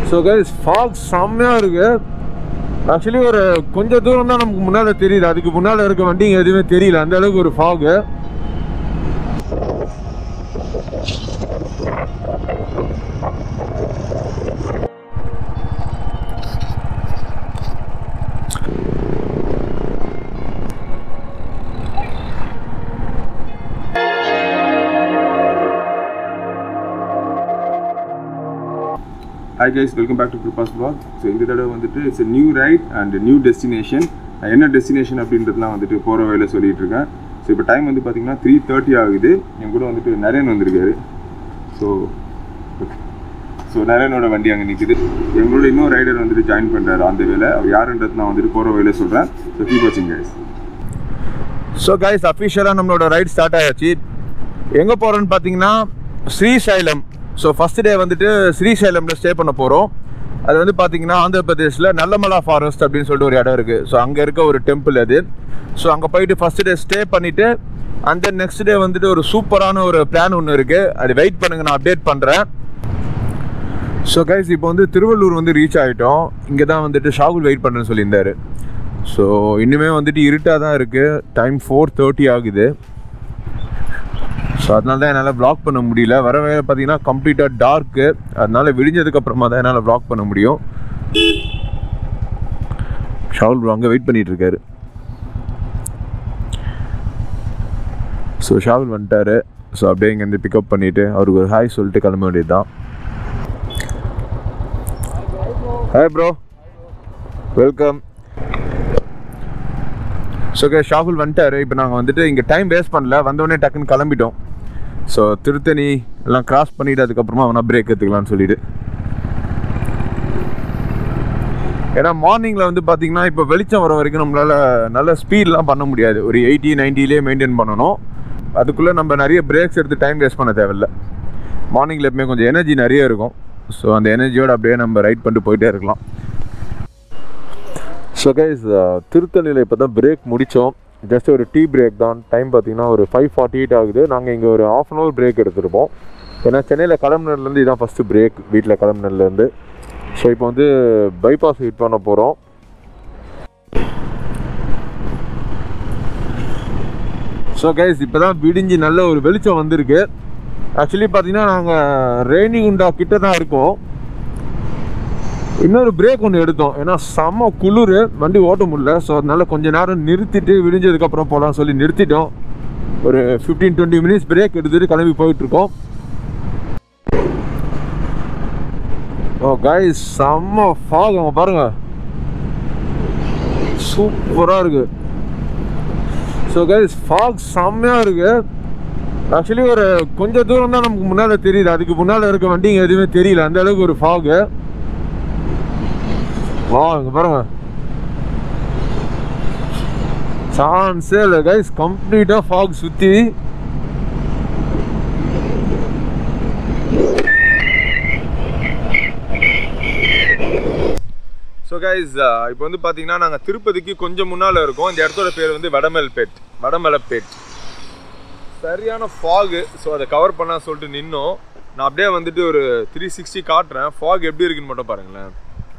So guys fog செம்மையாக இருக்கு actually ஒரு கொஞ்சம் தூரம் தான் நமக்கு முன்னால் தெரியுது அதுக்கு முன்னால் இருக்க வண்டிங்க எதுவுமே தெரியல அந்த அளவுக்கு ஒரு fog hi guys welcome back to Kripa's vlog so இந்த தடவை வந்துட்டு it's new ride and new destination என்ன டெஸ்டினேஷன் அப்படின்றதுலாம் வந்துட்டு போகிற வழியில் சொல்லிட்டு இருக்கேன் ஸோ இப்போ டைம் வந்து பார்த்தீங்கன்னா த்ரீ தேர்ட்டி ஆகுது என் கூட வந்துட்டு நரேன் வந்திருக்காரு ஸோ ஸோ நரேனோட வண்டி அங்கே நிற்குது எங்களோட இன்னொரு ரைடர் வந்துட்டு ஜாயின் பண்ணுறாரு அந்த வேலை அவர் யாருன்றது நான் வந்துட்டு போகிற வழியில் சொல்கிறேன் ஸோ கீப் வாட்சிங் கைஸ் ஸோ கைஸ் அஃபிஷியலாக நம்மளோட ரைட் ஸ்டார்ட் ஆயாச்சு எங்கே போகிறோன்னு பார்த்தீங்கன்னா ஸ்ரீசைலம் ஸோ ஃபஸ்ட் டே வந்துட்டு ஸ்ரீசைலமில் ஸ்டே பண்ண போகிறோம் அது வந்து பார்த்தீங்கன்னா ஆந்திர பிரதேஷில் நல்லமலா ஃபாரஸ்ட் அப்படின்னு சொல்லிட்டு ஒரு இடம் இருக்குது ஸோ அங்கே இருக்க ஒரு டெம்பிள் அது ஸோ அங்கே போயிட்டு ஃபஸ்ட் டே ஸ்டே பண்ணிவிட்டு அண்ட் தென் நெக்ஸ்ட் டே வந்துட்டு ஒரு சூப்பரான ஒரு பிளான் ஒன்று இருக்குது அது வெயிட் பண்ணுங்க நான் அப்டேட் பண்ணுறேன் ஸோ கைஸ் இப்போ வந்து திருவள்ளூர் வந்து ரீச் ஆகிட்டோம் இங்கே தான் வந்துட்டு ஷாகுல் வெயிட் பண்ணுறேன்னு சொல்லியிருந்தாரு ஸோ இன்னுமே வந்துட்டு இருட்டாக தான் இருக்குது டைம் ஃபோர் தேர்ட்டி ஆகுது ஸோ அதனால தான் என்னால் ப்ளாக் பண்ண முடியல வர வேலை பார்த்தீங்கன்னா கம்ப்ளீட்டாக டார்க்கு அதனால விடிஞ்சதுக்கு அப்புறமா தான் என்னால் ப்ளாக் பண்ண முடியும் ஷாவுல் ப்ரோ அங்கே வெயிட் பண்ணிட்டு இருக்காரு ஸோ ஷாவுல் வந்துட்டாரு ஸோ அப்படியே இங்கேருந்து பிக்கப் பண்ணிவிட்டு அவருக்கு ஒரு ஹாய் சொல்லிட்டு கிளம்ப வேண்டியது தான் ஹாய் ப்ரோ வெல்கம் ஸோ கே ஷாகுல் வந்துட்டாரு இப்போ நாங்கள் வந்துட்டு இங்கே டைம் வேஸ்ட் பண்ணல வந்தோடனே டக்குன்னு கிளம்பிட்டோம் ஸோ திருத்தணி எல்லாம் கிராஸ் பண்ணிட்டு அதுக்கப்புறமா அவனா பிரேக் எடுத்துக்கலாம்னு சொல்லிட்டு ஏன்னா மார்னிங்கில் வந்து பார்த்தீங்கன்னா இப்போ வெளிச்சம் வர வரைக்கும் நம்மளால் நல்ல ஸ்பீட்லாம் பண்ண முடியாது ஒரு எயிட்டி நைன்ட்டிலே மெயின்டைன் பண்ணணும் அதுக்குள்ளே நம்ம நிறைய பிரேக்ஸ் எடுத்து டைம் வேஸ்ட் பண்ண தேவையில்ல மார்னிங்கில் எப்பவுமே கொஞ்சம் எனர்ஜி நிறைய இருக்கும் ஸோ அந்த எனர்ஜியோடு அப்படியே நம்ம ரைட் பண்ணிட்டு போயிட்டே இருக்கலாம் ஸோ கைஸ் திருத்தணியில் இப்போ தான் பிரேக் முடித்தோம் ஜஸ்ட் ஒரு டீ பிரேக் தான் டைம் பார்த்தீங்கன்னா ஒரு ஃபைவ் ஃபார்ட்டி எயிட் ஆகுது நாங்கள் இங்கே ஒரு ஆஃப் அன் ஹவர் பிரேக் எடுத்திருப்போம் ஏன்னா சென்னையில் கிளம்புனதுலேருந்து இதான் ஃபஸ்ட்டு பிரேக் வீட்டில் கிளம்புனதுலேருந்து ஸோ இப்போ வந்து பைபாஸ் ஹிட் பண்ண போகிறோம் ஸோ கைஸ் இப்போ தான் விடிஞ்சு நல்ல ஒரு வெளிச்சம் வந்திருக்கு ஆக்சுவலி பார்த்தீங்கன்னா நாங்கள் ரெய்னி குண்டா கிட்ட தான் இருக்கோம் இன்னொரு பிரேக் ஒன்று எடுத்தோம் ஏன்னா செம்ம குளிர் வண்டி ஓட்ட முடியல ஸோ அதனால கொஞ்ச நேரம் நிறுத்திட்டு விடிஞ்சதுக்கப்புறம் போகலாம்னு சொல்லி நிறுத்திட்டோம் ஒரு ஃபிஃப்டீன் டுவெண்ட்டி மினிட்ஸ் பிரேக் எடுத்துட்டு கிளம்பி போயிட்டுருக்கோம் ஓ கைஸ் செம்ம ஃபாக் அவங்க பாருங்க சூப்பராக இருக்கு ஸோ கைஸ் ஃபாக் செம்மையாக இருக்கு ஆக்சுவலி ஒரு கொஞ்சம் தூரம் தான் நமக்கு முன்னால் தெரியுது அதுக்கு முன்னால் இருக்க வண்டிங்க எதுவுமே தெரியல அந்த அளவுக்கு ஒரு ஃபாகு வா இங்க பாருங்க சான்ஸே இல்லை கைஸ் கம்ப்ளீட்டாக ஃபாக் சுற்றி ஸோ கைஸ் இப்போ வந்து பார்த்தீங்கன்னா நாங்கள் திருப்பதிக்கு கொஞ்சம் முன்னால் இருக்கோம் இந்த இடத்தோட பேர் வந்து வடமல்பேட் வடமலைப்பேட் சரியான ஃபாகு ஸோ அதை கவர் பண்ண சொல்லிட்டு நின்னோம் நான் அப்படியே வந்துட்டு ஒரு த்ரீ சிக்ஸ்டி காட்டுறேன் ஃபாக் எப்படி இருக்குன்னு மட்டும் பாருங்களேன்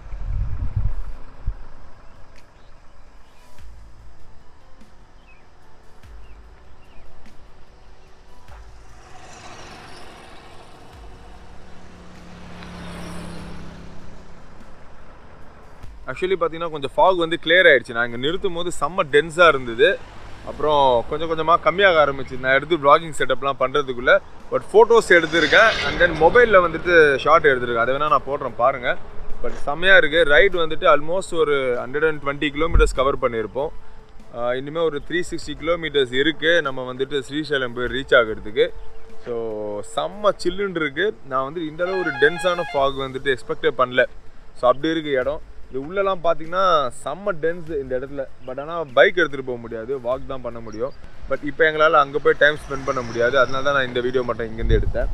ஆக்சுவலி பார்த்தீங்கன்னா கொஞ்சம் ஃபாக் வந்து கிளியர் ஆயிடுச்சு நான் இங்கே நிறுத்தும் போது செம்ம டென்ஸாக இருந்தது அப்புறம் கொஞ்சம் கொஞ்சமாக கம்மியாக ஆரம்பிச்சு நான் எடுத்து vlogging செட்டப்லாம் பண்ணுறதுக்குள்ளே பட் ஃபோட்டோஸ் எடுத்திருக்கேன் அண்ட் தென் மொபைலில் வந்துட்டு ஷார்ட் எடுத்திருக்கேன் அதை வேணால் நான் போடுறேன் பாருங்கள் பட் செம்மையாக இருக்குது ரைடு வந்துட்டு ஆல்மோஸ்ட் ஒரு hundred and twenty kilometres cover பண்ணியிருப்போம் ஆஹ் இனிமேல் ஒரு த்ரீ சிக்ஸ்டி கிலோமீட்டர்ஸ் இருக்குது நம்ம வந்துட்டு ஸ்ரீசைலம் போய் ரீச் ஆகிறதுக்கு ஸோ செம்ம சில்லுன்னு இருக்குது நான் வந்து இந்த அளவு ஒரு டென்ஸான ஃபாக் வந்துட்டு எக்ஸ்பெக்டே பண்ணல ஸோ அப்படி இருக்குது இடம் இது உள்ளெல்லாம் பார்த்தீங்கன்னா செம்ம டென்ஸ் இந்த இடத்துல பட் ஆனால் பைக் எடுத்துகிட்டு போக முடியாது வாக் தான் பண்ண முடியும் பட் இப்போ எங்களால் அங்கே போய் டைம் ஸ்பெண்ட் பண்ண முடியாது அதனால தான் நான் இந்த வீடியோ மட்டும் இங்கேருந்து எடுத்தேன்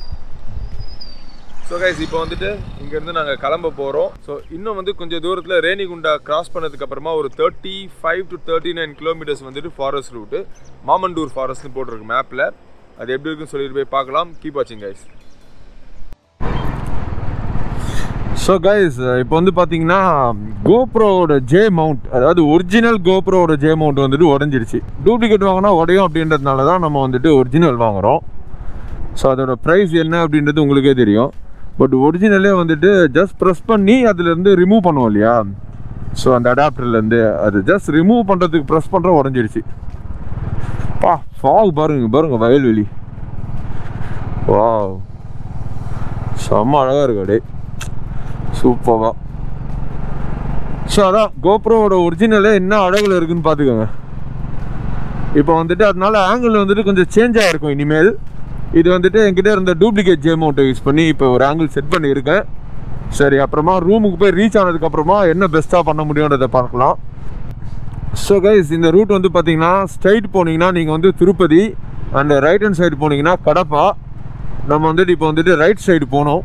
ஸோ கைஸ் இப்போ வந்துட்டு இங்கேருந்து நாங்கள் கிளம்ப போகிறோம் ஸோ இன்னும் வந்து கொஞ்சம் தூரத்தில் ரேணிகுண்டா கிராஸ் பண்ணதுக்கு அப்புறமா ஒரு thirty five to thirty nine kilometres வந்துட்டு ஃபாரஸ்ட் ரூட்டு மாமண்டூர் ஃபாரஸ்ட்னு போட்டிருக்கு மேப்பில் அது எப்படி இருக்குன்னு சொல்லிட்டு போய் பார்க்கலாம் கீப் வாட்சிங் கைஸ் ஸோ கைஸ் இப்போ வந்து பார்த்தீங்கன்னா கோப்ரோவோட ஜே மவுண்ட் அதாவது ஒரிஜினல் கோப்ரோவோட ஜே மவுண்ட் வந்துட்டு உடஞ்சிருச்சு டூப்ளிகேட் வாங்கினா உடையும் அப்படின்றதுனால தான் நம்ம வந்துட்டு ஒரிஜினல் வாங்குகிறோம் ஸோ அதோட ப்ரைஸ் என்ன அப்படின்றது உங்களுக்கே தெரியும் பட் ஒரிஜினலே வந்துட்டு ஜஸ்ட் ப்ரெஸ் பண்ணி அதுலேருந்து ரிமூவ் பண்ணுவோம் இல்லையா ஸோ அந்த அடாப்டர்லேருந்து அது ஜஸ்ட் ரிமூவ் பண்ணுறதுக்கு ப்ரெஸ் பண்ணுற உடஞ்சிருச்சு பா ஃபாக் பாருங்க பாருங்க வயல்வெளி வாவ் செம்ம அழகாக இருக்கு அப்படியே சூப்பராக ஸோ அதான் கோப்ரோவோட ஒரிஜினலே என்ன அழகில் இருக்குன்னு பார்த்துக்கோங்க இப்போ வந்துட்டு அதனால ஆங்கிள் வந்துட்டு கொஞ்சம் சேஞ்ச் ஆகிருக்கும் இனிமேல் இது வந்துட்டு என்கிட்ட இருந்த டூப்ளிகேட் ஜே மவுண்ட்டை யூஸ் பண்ணி இப்போ ஒரு ஆங்கிள் செட் பண்ணியிருக்கேன் சரி அப்புறமா ரூமுக்கு போய் ரீச் ஆனதுக்கப்புறமா என்ன பெஸ்ட்டாக பண்ண முடியுன்றதை பார்க்கலாம் ஸோ கைஸ் இந்த ரூட் வந்து பார்த்தீங்கன்னா ஸ்ட்ரைட் போனீங்கன்னா நீங்கள் வந்து Tirupati and right hand side போனீங்கன்னா கடப்பா நம்ம வந்துட்டு இப்போ வந்துட்டு ரைட் சைடு போனோம்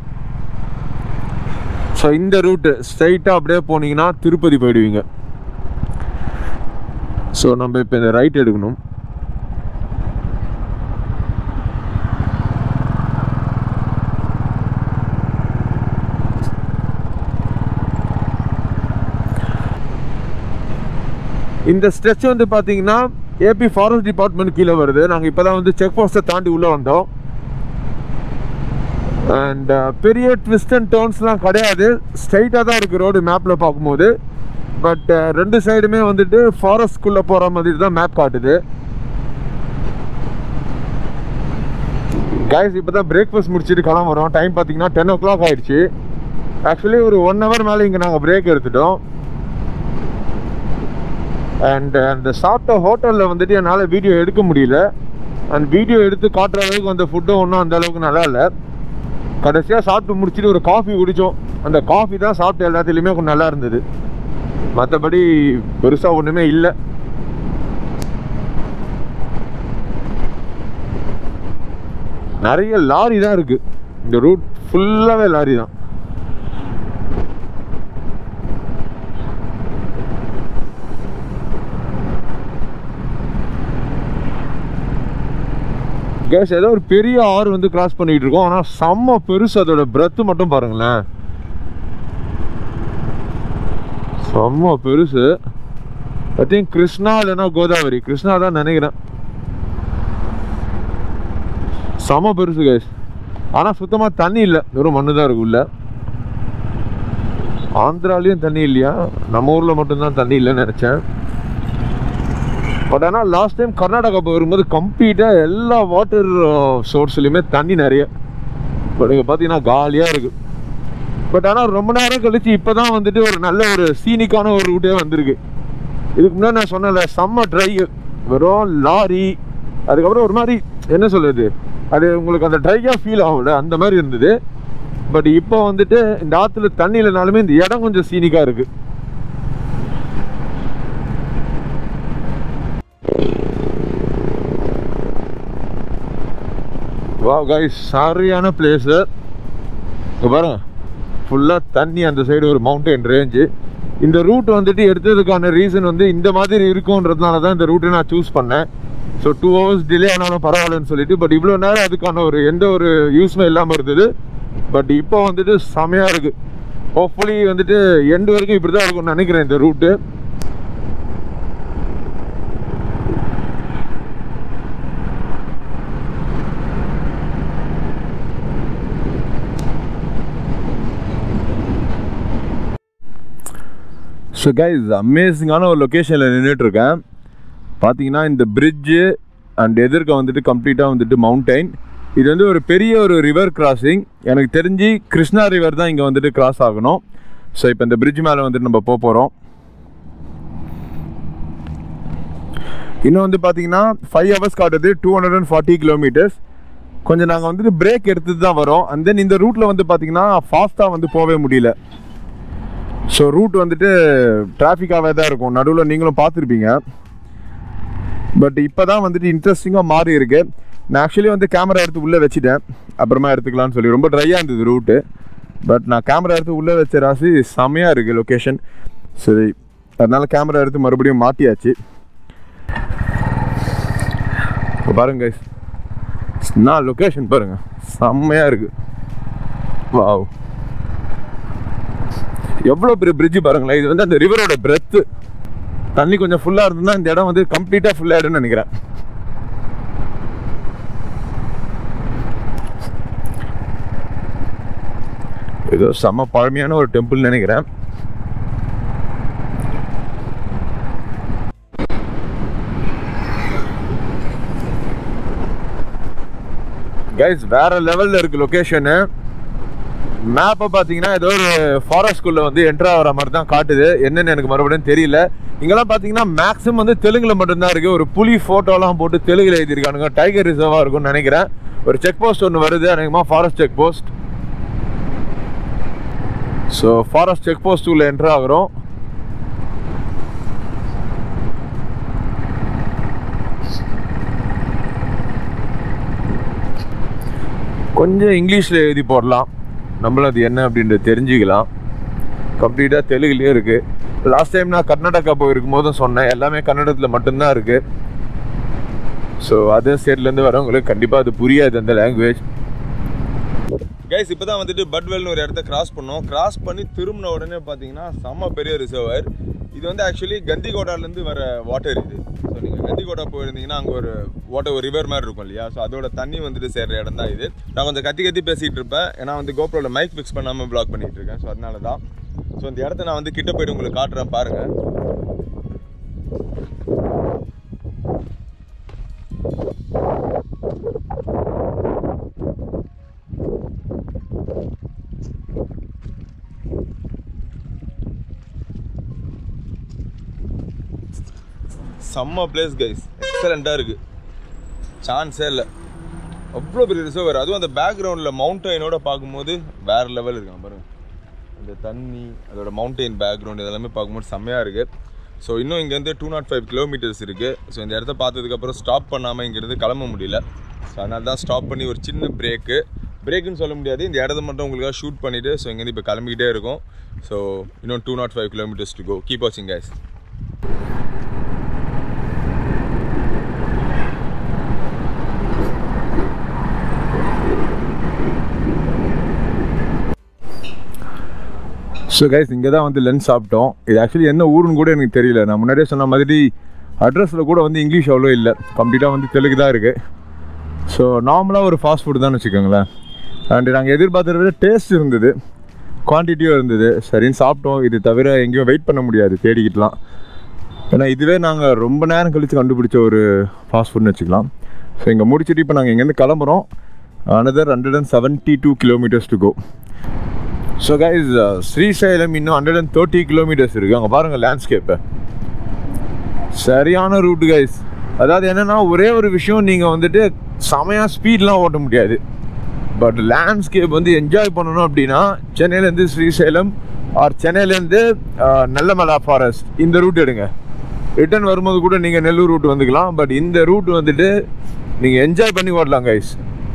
ஸோ இந்த ரூட்டு ஸ்ட்ரைட்டாக அப்படியே போனீங்கன்னா திருப்பதி போயிடுவீங்க ஸோ நம்ம இப்போ இந்த ரைட் எடுக்கணும் இந்த ஸ்ட்ரெச் வந்து பார்த்தீங்கன்னா ஏபி ஃபாரஸ்ட் டிபார்ட்மெண்ட் கீழே வருது நாங்கள் இப்போ தான் வந்து செக் போஸ்ட்டை தாண்டி உள்ளே வந்தோம் அண்ட் பெரிய ட்விஸ்ட் அண்ட் டேர்ன்ஸ்லாம் கிடையாது ஸ்ட்ரைட்டாக தான் இருக்குது ரோடு மேப்பில் பார்க்கும்போது பட் ரெண்டு சைடுமே வந்துட்டு ஃபாரஸ்ட்குள்ளே போகிற மாதிரி தான் மேப் காட்டுது கைஸ் இப்போ தான் பிரேக்ஃபாஸ்ட் முடிச்சுட்டு கிளம்புறோம் டைம் பார்த்தீங்கன்னா டென் ஓ கிளாக் ஆயிடுச்சு ஆக்சுவலி ஒரு ஒன் ஹவர் மேலே இங்கே நாங்கள் பிரேக் எடுத்துட்டோம் அண்ட் அந்த சாப்பிட்ட ஹோட்டலில் வந்துட்டு என்னால் வீடியோ எடுக்க முடியல அண்ட் வீடியோ எடுத்து காட்டுற அளவுக்கு அந்த ஃபுட்டும் ஒன்றும் அந்த அளவுக்கு நல்லா இல்லை கடைசியாக சாப்பிட்டு முடிச்சுட்டு ஒரு காஃபி குடித்தோம் அந்த காஃபி தான் சாப்பிட்ட எல்லாத்துலேயுமே கொஞ்சம் நல்லா இருந்தது மற்றபடி பெருசாக ஒன்றுமே இல்லை நிறைய லாரி தான் இருக்குது இந்த ரூட் ஃபுல்லாகவே லாரி தான் கேஸ் ஏதோ ஒரு பெரிய ஆறு வந்து கிராஸ் பண்ணிட்டு இருக்கோம் ஆனால் செம்ம பெருசு அதோட பிரெத்து மட்டும் பாருங்களேன் செம்ம பெருசு ஐ திங்க் கிருஷ்ணா இல்லைன்னா கோதாவரி கிருஷ்ணா தான் நினைக்கிறேன் செம பெருசு கேஸ் ஆனால் சுத்தமாக தண்ணி இல்லை வெறும் மண்ணு தான் இருக்கு உள்ள ஆந்திராலையும் தண்ணி இல்லையா நம்ம ஊரில் மட்டும்தான் தண்ணி இல்லைன்னு நினச்சேன் பட் ஆனால் லாஸ்ட் டைம் கர்நாடகா போகும்போது கம்ப்ளீட்டாக எல்லா வாட்டர் சோர்ஸ்லையுமே தண்ணி நிறைய பட் இங்கே பார்த்தீங்கன்னா காலியாக இருக்குது பட் ஆனால் ரொம்ப நேரம் கழிச்சு இப்போ தான் வந்துட்டு ஒரு நல்ல ஒரு சீனிக்கான ஒரு ரூட்டே வந்திருக்கு இதுக்கு முன்னாடி நான் சொன்னல செம்ம ட்ரை வெறும் லாரி அதுக்கப்புறம் ஒரு மாதிரி என்ன சொல்றது அது உங்களுக்கு அந்த ட்ரையாக ஃபீல் ஆகல அந்த மாதிரி இருந்தது பட் இப்போ வந்துட்டு இந்த ஆற்றுல தண்ணி இல்லைனாலுமே இந்த இடம் கொஞ்சம் சீனிக்காக இருக்குது வா கைஸ் சரியான பிளேஸு இங்கே பாருங்க ஃபுல்லாக தண்ணி அந்த சைடு ஒரு மவுண்டன் ரேஞ்சு இந்த ரூட் வந்துட்டு எடுத்ததுக்கான ரீசன் வந்து இந்த மாதிரி இருக்கும்ன்றதுனால தான் இந்த ரூட்டை நான் சூஸ் பண்ணேன் ஸோ டூ ஹவர்ஸ் டிலே ஆனாலும் பரவாயில்லன்னு சொல்லிட்டு பட் இவ்வளோ நேரம் அதுக்கான ஒரு எந்த ஒரு யூஸுமே இல்லாமல் இருந்தது பட் இப்போ வந்துட்டு செமையாக இருக்குது ஹோப்ஃபுல்லி வந்துட்டு எண்டு வரைக்கும் இப்படி தான் இருக்கும்னு நினைக்கிறேன் இந்த ரூட்டு ஸோ கைஸ் அமேசிங்கான ஒரு லொக்கேஷனில் நின்றுட்டுருக்கேன் பார்த்தீங்கன்னா இந்த பிரிட்ஜு அண்ட் எதிர்க்க வந்துட்டு கம்ப்ளீட்டாக வந்துட்டு மவுண்டைன் இது வந்து ஒரு பெரிய ஒரு ரிவர் கிராசிங் எனக்கு தெரிஞ்சு கிருஷ்ணா ரிவர் தான் இங்கே வந்துட்டு கிராஸ் ஆகணும் ஸோ இப்போ இந்த பிரிட்ஜ் மேலே வந்துட்டு நம்ம போக போகிறோம் இன்னும் வந்து பார்த்தீங்கன்னா ஃபைவ் ஹவர்ஸ் காட்டுது two hundred and forty kilometres கொஞ்சம் நாங்கள் வந்துட்டு பிரேக் எடுத்துட்டு தான் வரோம் அண்ட் தென் இந்த ரூட்டில் வந்து பார்த்தீங்கன்னா ஃபாஸ்ட்டாக வந்து போகவே முடியல ஸோ ரூட் வந்துட்டு டிராஃபிக்காகவே தான் இருக்கும் நடுவில் நீங்களும் பார்த்துருப்பீங்க பட் இப்போ தான் வந்துட்டு இன்ட்ரெஸ்டிங்காக மாறி இருக்கு நான் ஆக்சுவலி வந்து கேமரா எடுத்து உள்ளே வச்சுட்டேன் அப்புறமா எடுத்துக்கலாம்னு சொல்லி ரொம்ப ட்ரையாக இருந்தது ரூட்டு பட் நான் கேமரா எடுத்து உள்ளே வச்ச ராசி செமையாக இருக்குது லொக்கேஷன் சரி அதனால கேமரா எடுத்து மறுபடியும் மாட்டியாச்சு இப்போ பாருங்க guys. நான் லொக்கேஷன் பாருங்க செம்மையாக இருக்குது வாவ் எவ்வளோ பெரிய பிரிட்ஜ் பாருங்களேன் இது வந்து அந்த ரிவரோட பிரெத்து தண்ணி கொஞ்சம் ஃபுல்லாக இருந்ததுன்னா இந்த இடம் வந்து கம்ப்ளீட்டாக ஃபுல் ஆகிடும்னு நினைக்கிறேன் ஏதோ செம்ம பழமையான ஒரு டெம்பிள் நினைக்கிறேன் கைஸ் வேற லெவல்ல இருக்கு லொகேஷனு மேப்பை பார்த்தீங்கன்னா ஏதோ ஒரு ஃபாரஸ்ட்குள்ளே வந்து என்ட்ரு ஆகிற மாதிரி தான் காட்டுது என்னன்னு எனக்கு மறுபடியும் தெரியல இங்கெல்லாம் பார்த்தீங்கன்னா மேக்ஸிமம் வந்து தெலுங்குல மட்டும்தான் இருக்குது ஒரு புலி ஃபோட்டோலாம் போட்டு தெலுங்குல எழுதியிருக்கானுங்க டைகர் ரிசர்வாக இருக்கும்னு நினைக்கிறேன் ஒரு செக் போஸ்ட் ஒன்று வருது அநேகமாக forest check post so forest check post உள்ள என்ட்ரு ஆகுறோம் கொஞ்சம் இங்கிலீஷில் எழுதி போடலாம் நம்மளும் அது என்ன அப்படின்றது தெரிஞ்சுக்கலாம் கம்ப்ளீட்டாக தெலுங்குலேயே இருக்குது லாஸ்ட் டைம் நான் கர்நாடகா போயிருக்கும் போதும் சொன்னேன் எல்லாமே கன்னடத்தில் மட்டும்தான் இருக்குது ஸோ அதர் ஸ்டேட்லேருந்து வரவங்களுக்கு கண்டிப்பாக அது புரியாது அந்த லாங்குவேஜ் கைஸ் இப்போ தான் வந்துட்டு பட்வெல்னு ஒரு இடத்த கிராஸ் பண்ணோம் கிராஸ் பண்ணி திரும்பின உடனே பார்த்தீங்கன்னா செம்ம பெரிய ரிசர்வர் இது வந்து ஆக்சுவலி கந்திகோடாலேருந்து வர வாட்டர் இது ஸோ நீங்கள் கந்திகோடா போயிருந்தீங்கன்னா அங்கே ஒரு வாட்டர் ஒரு ரிவர் மாதிரி இருக்கும் இல்லையா ஸோ அதோட தண்ணி வந்துட்டு சேர்ற இடம் தான் இது நான் கொஞ்சம் கத்தி கத்தி பேசிகிட்டு இருப்பேன் ஏன்னா வந்து கோப்ரோவில் மைக் ஃபிக்ஸ் பண்ணாமல் ப்ளாக் பண்ணிட்டு இருக்கேன் ஸோ அதனால தான் ஸோ இந்த இடத்த நான் வந்து கிட்ட போயிட்டு உங்களுக்கு காட்டுறேன் பாருங்கள் செம்ம பிளேஸ் கைஸ் எக்ஸலண்ட்டாக இருக்குது சான்ஸே இல்லை அவ்வளோ பெரிய ரிசர்வர் அதுவும் அந்த பேக்ரவுண்டில் மவுண்டெயினோட பார்க்கும்போது வேறு லெவல் இருக்கான் பாருங்க அந்த தண்ணி அதோட மவுண்டெயின் பேக்ரவுண்ட் இதெல்லாமே பார்க்கும்போது செம்மையாக இருக்குது ஸோ இன்னும் இங்கேருந்து டூ நாட் ஃபைவ் கிலோமீட்டர்ஸ் இருக்குது ஸோ இந்த இடத்த பார்த்ததுக்கப்புறம் ஸ்டாப் பண்ணாமல் இங்கேருந்து கிளம்ப முடியல ஸோ அதனால தான் ஸ்டாப் பண்ணி ஒரு சின்ன பிரேக்கு பிரேக்குன்னு சொல்ல முடியாது இந்த இடத்த மட்டும் உங்களுக்காக ஷூட் பண்ணிவிட்டு ஸோ இங்கேருந்து இப்போ கிளம்பிக்கிட்டே இருக்கும் ஸோ இன்னும் two naught five kilometres to go keep வாட்சிங் கைஸ் ஸோ கைஸ் இங்கே தான் வந்து லஞ்ச் சாப்பிட்டோம் இது ஆக்சுவலி என்ன ஊருன்னு கூட எனக்கு தெரியல நான் முன்னாடியே சொன்ன மாதிரி அட்ரஸில் கூட வந்து இங்கிலீஷ் அவ்வளோ இல்லை கம்ப்ளீட்டாக வந்து தெலுங்கு தான் இருக்குது ஸோ நார்மலாக ஒரு ஃபாஸ்ட் ஃபுட் தான் வச்சுக்கோங்களேன் அண்டு நாங்கள் எதிர்பார்த்தத விட டேஸ்ட் இருந்தது குவான்டிட்டியும் இருந்தது சரின்னு சாப்பிட்டோம் இது தவிர எங்கேயும் வெயிட் பண்ண முடியாது தேடிக்கிட்டலாம் ஏன்னா இதுவே நாங்கள் ரொம்ப நேரம் கழித்து கண்டுபிடிச்ச ஒரு ஃபாஸ்ட் ஃபுட்னு வச்சுக்கலாம் ஸோ இங்கே முடிச்சுட்டு இப்போ நாங்கள் இங்கேருந்து கிளம்புறோம் another hundred and seventy two kilometres to go so guys Srisailam இன்னும் ஹண்ட்ரட் அண்ட் தேர்ட்டி கிலோமீட்டர்ஸ் இருக்குது அங்கே பாருங்கள் லேண்ட்ஸ்கேப்பை சரியான ரூட் கைஸ் அதாவது என்னென்னா ஒரே ஒரு விஷயம் நீங்கள் வந்துட்டு செமையாக ஸ்பீட்லாம் ஓட்ட முடியாது பட் லேண்ட்ஸ்கேப் வந்து என்ஜாய் பண்ணணும் அப்படின்னா சென்னையிலேருந்து ஸ்ரீசைலம் ஆர் சென்னையிலேருந்து நல்லமலா ஃபாரஸ்ட் இந்த ரூட் எடுங்க ரிட்டர்ன் வரும்போது கூட நீங்கள் நெல்லூர் ரூட் வந்துக்கலாம் பட் இந்த ரூட் வந்துட்டு நீங்கள் என்ஜாய் பண்ணி ஓடலாம் கைஸ்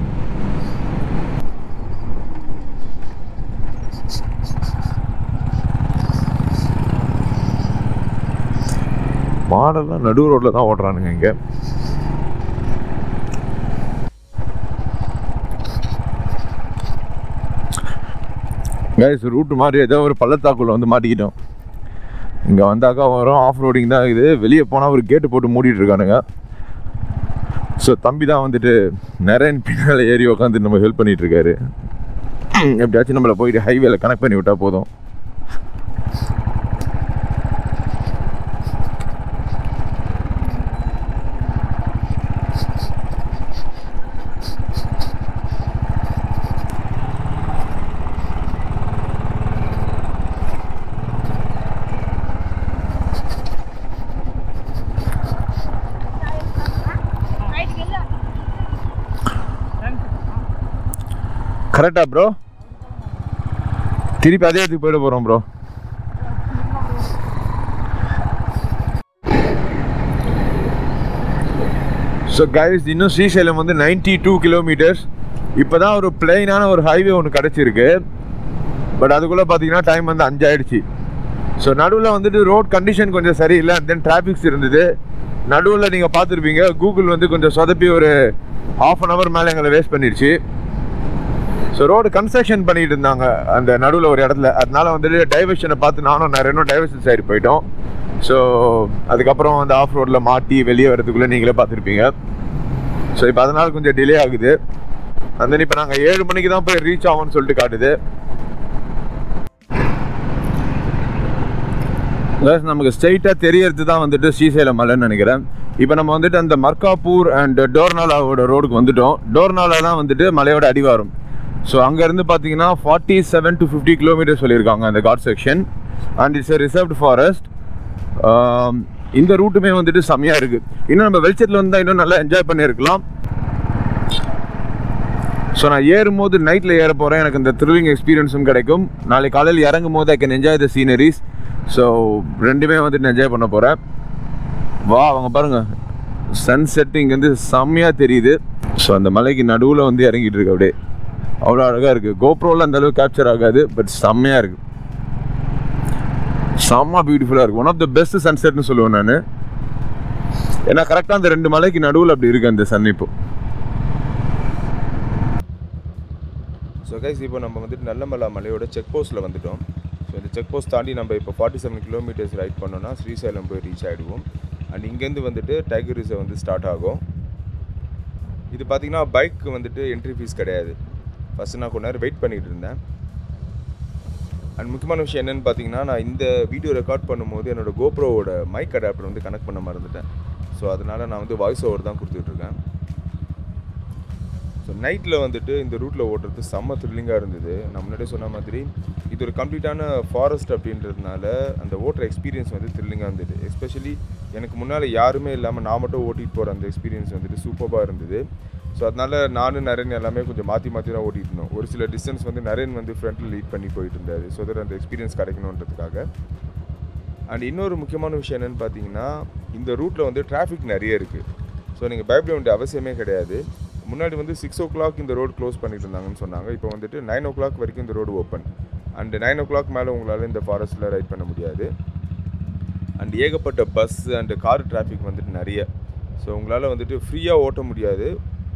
மாடெல்லாம் நடு ரோட்டில் தான் ஓடுறானுங்க இங்கே கைஸ் ரூட்டு மாதிரி ஏதோ ஒரு பள்ளத்தாக்குள்ள வந்து மாட்டிக்கிட்டோம் இங்கே வந்தாக்கா வரும் ஆஃப் ரோடிங் தான் இருக்குது வெளியே போனால் ஒரு கேட்டு போட்டு மூடிட்டு இருக்கானுங்க ஸோ தம்பி தான் வந்துட்டு நிறைய பின்னால் ஏறி உட்காந்து நம்ம ஹெல்ப் பண்ணிட்டு இருக்காரு எப்படியாச்சும் நம்மளை போயிட்டு ஹைவேல கனெக்ட் பண்ணி விட்டா போதும் கரெக்டா ப்ரோ திருப்பி அதே இடத்துக்கு போயிட போகிறோம் ப்ரோ ஸோ கைஸ் இன்னும் ஸ்ரீசைலம் வந்து நைன்டி டூ கிலோமீட்டர்ஸ் இப்போ தான் ஒரு பிளெயினான ஒரு ஹைவே ஒன்று கிடச்சிருக்கு பட் அதுக்குள்ளே பார்த்தீங்கன்னா டைம் வந்து அஞ்சாயிடுச்சு ஸோ நடுவில் வந்துட்டு ரோட் கண்டிஷன் கொஞ்சம் சரியில்லை அண்ட் தென் டிராஃபிக்ஸ் இருந்தது நடுவில் நீங்கள் பார்த்துருப்பீங்க கூகுள் வந்து கொஞ்சம் சொதப்பி ஒரு ஆஃப் அன் ஹவர் மேலே எங்களை வேஸ்ட் பண்ணிடுச்சு ஸோ ரோடு கன்ஸ்ட்ரக்ஷன் பண்ணிட்டு இருந்தாங்க அந்த நடுவில் ஒரு இடத்துல அதனால வந்துட்டு டைவர்ஷனை பார்த்து நானும் நிறைய டைவர்ஷன் சைடு போயிட்டோம் ஸோ அதுக்கப்புறம் அந்த ஆஃப் ரோடில் மாட்டி வெளியே வரதுக்குள்ளே நீங்களே பார்த்துருப்பீங்க ஸோ இப்போ அதனால கொஞ்சம் டிலே ஆகுது அந்த இப்போ நாங்கள் ஏழு மணிக்கு தான் போய் ரீச் ஆகும்னு சொல்லிட்டு காட்டுது Guys, நமக்கு ஸ்ட்ரைட்டாக தெரியறது தான் வந்துட்டு ஸ்ரீசைலம் மலைன்னு நினைக்கிறேன் இப்போ நம்ம வந்துட்டு அந்த மர்காப்பூர் அண்ட் டோர்னாலாவோட ரோடுக்கு வந்துட்டோம் டோர்னாலா தான் வந்துட்டு மலையோட அடிவாரம் ஸோ அங்கேருந்து பார்த்தீங்கன்னா forty seven to fifty kilometre சொல்லியிருக்காங்க அந்த ghat section and it's reserved forest இந்த ரூட்டுமே வந்துட்டு செம்மையாக இருக்குது இன்னும் நம்ம வெளிச்சத்தில் வந்தால் இன்னும் நல்லா என்ஜாய் பண்ணியிருக்கலாம் ஸோ நான் ஏறும்போது நைட்டில் ஏற போகிறேன் எனக்கு இந்த த்ரில்லிங் எக்ஸ்பீரியன்ஸும் கிடைக்கும் நாளை காலையில் இறங்கும் போது I can enjoy the sceneries so ரெண்டுமே வந்துட்டு என்ஜாய் பண்ண போகிறேன் வா அவங்க பாருங்க சன் செட்டிங் வந்து செம்மையாக தெரியுது ஸோ அந்த மலைக்கு நடுவில் வந்து இறங்கிட்டு இருக்கு அப்படியே அவ்வளோ அழகாக இருக்குது கோப்ரோவில் அந்த அளவுக்கு கேப்சர் ஆகாது பட் செம்மையாக இருக்குது செம்ம பியூட்டிஃபுல்லாக இருக்குது ஒன் ஆஃப் த பெஸ்ட் சன்செட்னு சொல்லுவேன் நான் ஏன்னா கரெக்டாக அந்த ரெண்டு மலைக்கு நடுவில் அப்படி இருக்குது அந்த சன் இப்போ ஸோ கைஸ் இப்போ நம்ம வந்துட்டு நல்லமலா மலையோட செக் போஸ்ட்டில் வந்துட்டோம் ஸோ இந்த செக் போஸ்ட் தாண்டி நம்ம இப்போ ஃபார்ட்டி செவன் கிலோமீட்டர்ஸ் ரைட் பண்ணோன்னா ஸ்ரீசைலம் போய் ரீச் ஆகிடுவோம் அண்ட் இங்கேருந்து வந்துட்டு டைகர் ரிசர்வ் வந்து ஸ்டார்ட் ஆகும் இது பார்த்தீங்கன்னா பைக்கு வந்துட்டு என்ட்ரி ஃபீஸ் கிடையாது ஃபஸ்ட்டு நான் கொஞ்ச நேரம் வெயிட் பண்ணிகிட்டு இருந்தேன் அண்ட் முக்கியமான விஷயம் என்னென்னு பார்த்தீங்கன்னா நான் இந்த வீடியோ ரெக்கார்ட் பண்ணும்போது என்னோட கோப்ரோவோட மைக் அடாப்டர் வந்து கனெக்ட் பண்ண மறந்துட்டேன் ஸோ அதனால் நான் வந்து வாய்ஸ் ஓவர் தான் கொடுத்துட்ருக்கேன் ஸோ நைட்டில் வந்துட்டு இந்த ரூட்டில் ஓட்டுறது செம்ம த்ரில்லிங்காக இருந்தது நான் முன்னாடியே சொன்ன மாதிரி இது ஒரு கம்ப்ளீட்டான ஃபாரஸ்ட் அப்படின்றதுனால அந்த ஓட்டுற எக்ஸ்பீரியன்ஸ் வந்து த்ரில்லிங்காக இருந்தது எஸ்பெஷலி எனக்கு முன்னால் யாருமே இல்லாமல் நான் மட்டும் ஓட்டிகிட்டு போகிற அந்த எக்ஸ்பீரியன்ஸ் வந்துட்டு சூப்பராக இருந்தது ஸோ அதனால் நானும் நரேன் எல்லாமே கொஞ்சம் மாற்றி மாற்றி தான் ஓட்டிகிட்டு இருந்தோம் ஒரு சில டிஸ்டன்ஸ் வந்து நரேன் வந்து ஃப்ரண்ட்டில் லீட் பண்ணி போயிட்டு இருந்தார் ஸோ தட் அந்த எக்ஸ்பீரியன்ஸ் கிடைக்கணுன்றதுக்காக அண்ட் இன்னொரு முக்கியமான விஷயம் என்னென்னு பார்த்தீங்கன்னா இந்த ரூட்டில் வந்து டிராஃபிக் நிறைய இருக்குது ஸோ நீங்கள் பயப்பட வேண்டிய அவசியமே கிடையாது முன்னாடி வந்து சிக்ஸ் ஓ கிளாக் இந்த ரோடு க்ளோஸ் பண்ணிட்டு இருந்தாங்கன்னு சொன்னாங்க இப்போ வந்துட்டு நைன் ஓ கிளாக் வரைக்கும் இந்த road open and nine o'clock மேலே உங்களால் இந்த ஃபாரஸ்ட்டில் ரைட் பண்ண முடியாது அண்ட் ஏகப்பட்ட பஸ் அண்ட் கார் டிராஃபிக் வந்துட்டு நிறைய ஸோ உங்களால் வந்துட்டு ஃப்ரீயாக ஓட்ட முடியாது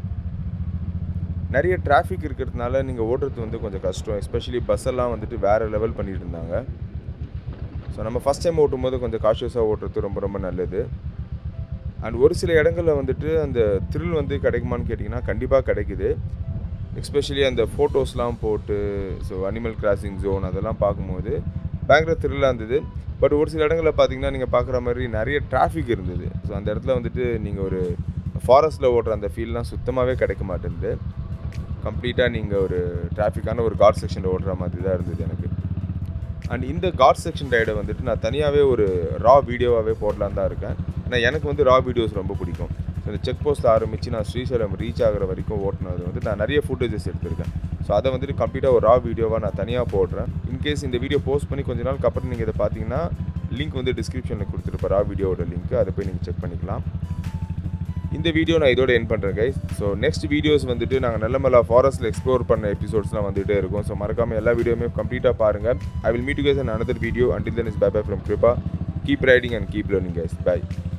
நிறைய டிராஃபிக் இருக்கிறதுனால நீங்கள் ஓட்டுறது வந்து கொஞ்சம் கஷ்டம் எஸ்பெஷலி பஸ் எல்லாம் வந்துட்டு வேறு லெவல் பண்ணிட்டு இருந்தாங்க ஸோ நம்ம ஃபஸ்ட் டைம் ஓட்டும் போது கொஞ்சம் காஷியஸாக ஓட்டுறது ரொம்ப ரொம்ப நல்லது அண்ட் ஒரு சில இடங்களில் வந்துட்டு அந்த த்ரில் வந்து கிடைக்குமான்னு கேட்டிங்கன்னா கண்டிப்பாக கிடைக்குது எஸ்பெஷலி அந்த ஃபோட்டோஸ்லாம் போட்டு ஸோ அனிமல் கிராசிங் ஜோன் அதெல்லாம் பார்க்கும்போது பயங்கர த்ரில்லாக இருந்தது பட் ஒரு சில இடங்களில் பார்த்தீங்கன்னா நீங்கள் பார்க்குற மாதிரி நிறைய டிராஃபிக் இருந்தது ஸோ அந்த இடத்துல வந்துட்டு நீங்கள் ஒரு ஃபாரஸ்ட்டில் ஓட்டுற அந்த ஃபீல்லாம் சுத்தமாகவே கிடைக்க மாட்டேங்குது கம்ப்ளீட்டாக நீங்கள் ஒரு டிராஃபிக்கான ஒரு காட் செக்ஷனில் ஓட்டுற மாதிரி தான் இருந்தது எனக்கு அண்ட் இந்த காட் செக்ஷன் ரைடை வந்துட்டு நான் தனியாகவே ஒரு ரா வீடியோவாகவே போடலான் தான் இருக்கேன் ஏன்னா எனக்கு வந்து ரா வீடியோஸ் ரொம்ப பிடிக்கும் ஸோ இந்த செக் போஸ்ட்டில் ஆரம்பித்து நான் ஸ்ரீசைலம் ரீச் ஆகிற வரைக்கும் ஓட்டினது வந்து நான் நிறைய ஃபுட்டேஜஸ் எடுத்திருக்கேன் ஸோ அதை வந்துட்டு கம்ப்ளீட்டாக ஒரு ரா வீடியோவாக நான் தனியாக போடுறேன் இன்கேஸ் இந்த வீடியோ போஸ்ட் பண்ணி கொஞ்ச நாளுக்கு அப்புறம் நீங்கள் இதை பார்த்தீங்கன்னா லிங்க் வந்து டிஸ்கிரிப்ஷனில் கொடுத்துருப்பேன் ரா வீடியோவோட லிங்க் அதை போய் நீங்கள் செக் பண்ணிக்கலாம் இந்த வீடியோ நான் இதோட என் பண்ணுறேன் கைஸ் ஸோ நெக்ஸ்ட் வீடியோஸ் வந்துட்டு நாங்கள் நல்லமல்லா ஃபாரஸ்ட்டில் எக்ஸ்ப்ளோர் பண்ண எபிசோட்ஸ்லாம் வந்துகிட்டே இருக்கும் ஸோ மறக்காமல் எல்லா வீடியோமே கம்ப்ளீட்டாக பாருங்கள் I will meet you guys on another வீடியோ until then is bye bye from Kripa keep riding and keep learning guys by